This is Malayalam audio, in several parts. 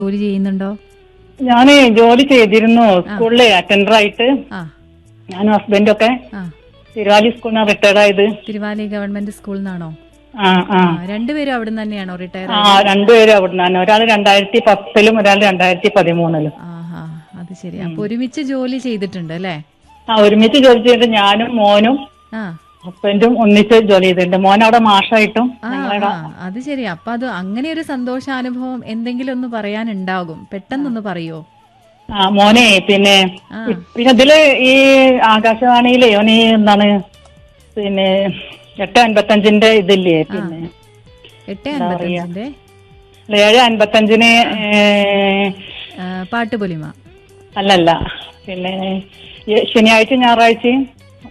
ജോലി ചെയ്യുന്നുണ്ടോ ഞാന് ജോലി ചെയ്തിരുന്നു സ്കൂളിലെ അറ്റൻഡർ ആയിട്ട് ആ ഞാനും ഹസ്ബൻഡും ഒക്കെ ആ തിരുവാലി സ്കൂളിൽ നിന്ന് റിട്ടയർഡ് ആയത് തിരുവാലി ഗവൺമെന്റ് സ്കൂളിൽ നിന്നാണോ ആ ആ രണ്ടുപേരും അവിടെ നിന്ന് തന്നെയാണോ റിട്ടയർ ആ രണ്ടുപേരും അവിടുന്ന് തന്നെ ഒരാൾ രണ്ടായിരത്തി പത്തിലും ഒരാൾ രണ്ടായിരത്തി പതിമൂന്നിലും ആഹാ അത് ശരി അപ്പൊ ഒരുമിച്ച് ജോലി ചെയ്തിട്ടുണ്ട് അല്ലേ ആ ഒരുമിച്ച് ജോലി ചെയ്തിട്ട് ഞാനും മോനും ആ ഹസ്ബൻഡും ഒന്നിച്ച് ജോലി ചെയ്തിട്ടുണ്ട് മോൻ അവിടെ മാഷായിട്ടും ആ ആ, അത് ശരി അപ്പൊ അത് അങ്ങനെ ഒരു സന്തോഷാനുഭവം എന്തെങ്കിലും ഒന്ന് പറയാനുണ്ടാകും പെട്ടെന്നൊന്ന് പറയോ ആ മോനെ പിന്നെ ആ പിന്നെ ഇതില് ഈ ആകാശവാണിയിലെ ഓന് ഈ എന്താണ് പിന്നെ എട്ട് അൻപത്തഞ്ചിന്റെ ഇതില്ലേ പിന്നെ എട്ട് അൻപത്തഞ്ചിന്റെ ഏഴ് അൻപത്തഞ്ചിന് ഏ, ആ, പാട്ടുപൊലിമ അല്ലല്ല പിന്നെ ഈ ശനിയാഴ്ച ഞായറാഴ്ചയും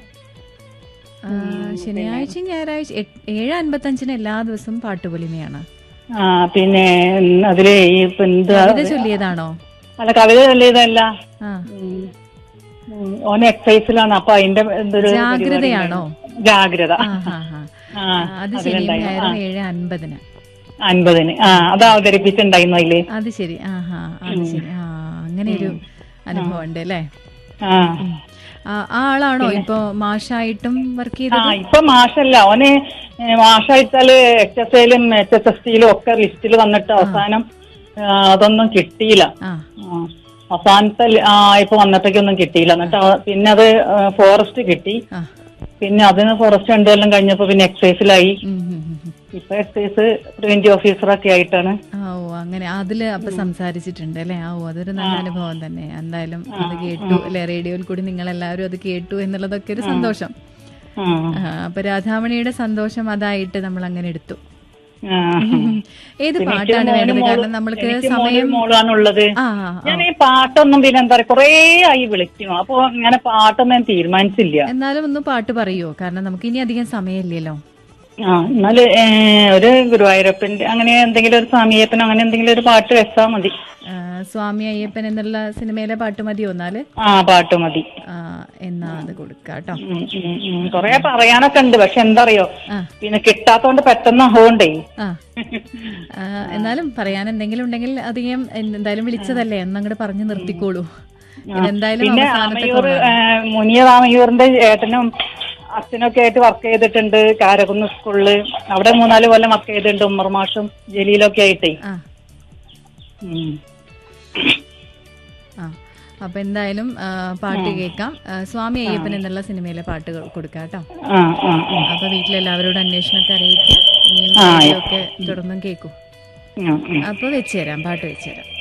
ആ, ശനിയാഴ്ച ഞായറാഴ്ച എട്ട്- ഏഴ് അൻപത്തഞ്ചിന് എല്ലാ ദിവസവും പാട്ടുപൊലിമയാണ് ആ പിന്നെ ഉം, അതില് ഈ ഇപ്പൊ എന്ത് കവിത ചൊല്ലിയതാണോ അല്ല കവിത ചൊല്ലിയതല്ല ആ ഉം, ഉം, ഓന് എക്സൈസിലാണ് അപ്പൊ അതിന്റെ എന്തൊരു ജാഗ്രതയാണോ ജാഗ്രത ആ ഹാ ഹാ ആ അത് ശനിയും ഞായറും ഏഴ് അൻപതിന് അൻപതിന് ആ അത് അവതരിപ്പിച്ചിട്ടുണ്ടായിരുന്നു അതില് അത് ശരി ആ ഹാ അത് ശരി ആ അങ്ങനെ ഒരു അനുഭവം ഉണ്ട് അല്ലേ ആ ആ ആ ആളാണോ ഇപ്പൊ മാഷായിട്ടും വർക്ക് ആ ചെയ്തത് ഇപ്പൊ മാഷല്ല ഓന് ഏ, മാഷായിട്ടാല് എച്ച് എസ് എയിലും എച്ച് എസ് എസ് ടിയിലും ഒക്കെ ലിസ്റ്റിൽ വന്നിട്ട് അവസാനം ആ, അതൊന്നും കിട്ടിയില്ല ആ ആ, അവസാനത്തെ ലി- ആ ഇപ്പൊ വന്നപ്പോഴേക്കൊന്നും കിട്ടിയില്ല എന്നിട്ട് അവ- പിന്നെ അത് ഫോറസ്റ്റ് കിട്ടി ആ പിന്നെ അതിന് ഫോറസ്റ്റ് രണ്ടു കൊല്ലം കഴിഞ്ഞപ്പോ പിന്നെ എക്സൈസിലായി ഉം, ഉം, ഉം, ഉം. ഇപ്പൊ എക്സൈസ് പ്രിവെന്റീവ് ഓഫീസറൊക്കെ ആയിട്ടാണ് ആ ഓ അങ്ങനെ അതില് അപ്പൊ സംസാരിച്ചിട്ടുണ്ട് അല്ലെ ആ ഓ അതൊരു നല്ല അനുഭവം തന്നെ എന്തായാലും അത് കേട്ടു അല്ലെ റേഡിയോയിൽ കൂടി നിങ്ങൾ എല്ലാവരും അത് കേട്ടു എന്നുള്ളതൊക്കെ ഒരു സന്തോഷം ആ, ആ, അപ്പൊ രാധാമണിയുടെ സന്തോഷം അതായിട്ട് നമ്മൾ അങ്ങനെ എടുത്തു ആ. ഏത് പിന്നെ എനിക്ക് പാട്ടാണ് മോനും വേണ്ടത് മോളും- കാരണം നമ്മൾക്ക് എനിക്ക് മോനും സമയം മോളാണുള്ളത് ആ ആ, ആ. ഞാൻ ഈ പാട്ടൊന്നും പിന്നെ എന്താ പറയാ കൊറേ ആയി വിളിക്കുന്നു അപ്പൊ ഇങ്ങനെ പാട്ടൊന്നും ഞാൻ തീരുമാനിച്ചില്ല എന്നാലും ഒന്ന് പാട്ട് പറയോ കാരണം നമുക്ക് ഇനി അധികം സമയമില്ലല്ലോ ആ എന്നാല് ഏ, ഒരു ഗുരുവായൂരപ്പന്റെ അങ്ങനെ എന്തെങ്കിലും ഒരു സ്വാമിയപ്പനോ അങ്ങനെ എന്തെങ്കിലും ഒരു പാട്ട് വെച്ചാ മതി ആ, സ്വാമി അയ്യപ്പൻ എന്നുള്ള സിനിമയിലെ പാട്ട് മതിയോ എന്നാല് ആ പാട്ട് മതി ആ, എന്നാ അത് കൊടുക്കാട്ടോ ഉം, ഉം, ഉം. കൊറേ പറയാനൊക്കെ ഉണ്ട് പക്ഷെ എന്താ അറിയോ ആ പിന്നെ കിട്ടാത്തോണ്ട് പെട്ടെന്ന് ആവണ്ടേ ആ ആ, എന്നാലും പറയാൻ എന്തെങ്കിലും ഉണ്ടെങ്കിൽ അധികം എന്തായാലും വിളിച്ചതല്ലേ എന്നങ്ങോട്ട് പറഞ്ഞു നിർത്തിക്കോളൂ ഇതെന്തായാലും പിന്നെ അവസാനത്തെ ആമയൂർ കോളാണ്. മുനിയ ആമയൂറിന്റെ ഏട്ടനും അച്ഛനൊക്കെ ആയിട്ട് വർക്ക് ചെയ്തിട്ടുണ്ട് കാരകുന്ന് സ്കൂളില് അവിടെ മൂന്നാല് കൊല്ലം വർക്ക് ചെയ്തിട്ടുണ്ട് ഉമ്മർ മാഷും ജലീലൊക്കെ ആയിട്ടേ ആ ഉം. ആ അപ്പൊ എന്തായാലും ആ, പാട്ട് കേൾക്കാം ആ, സ്വാമി അയ്യപ്പൻ എന്നുള്ള സിനിമയിലെ പാട്ട് കൊ- കൊടുക്കാം കേട്ടോ ആ ആ ആ. അപ്പൊ വീട്ടിലെല്ലാവരോടും അന്വേഷണമൊക്കെ അറിയിക്കുക ഇനിയും ആ, ഒക്കെ തുടർന്നും കേൾക്കും ഉം, ഉം. അപ്പൊ വെച്ചുതരാം പാട്ട് വെച്ചുതരാം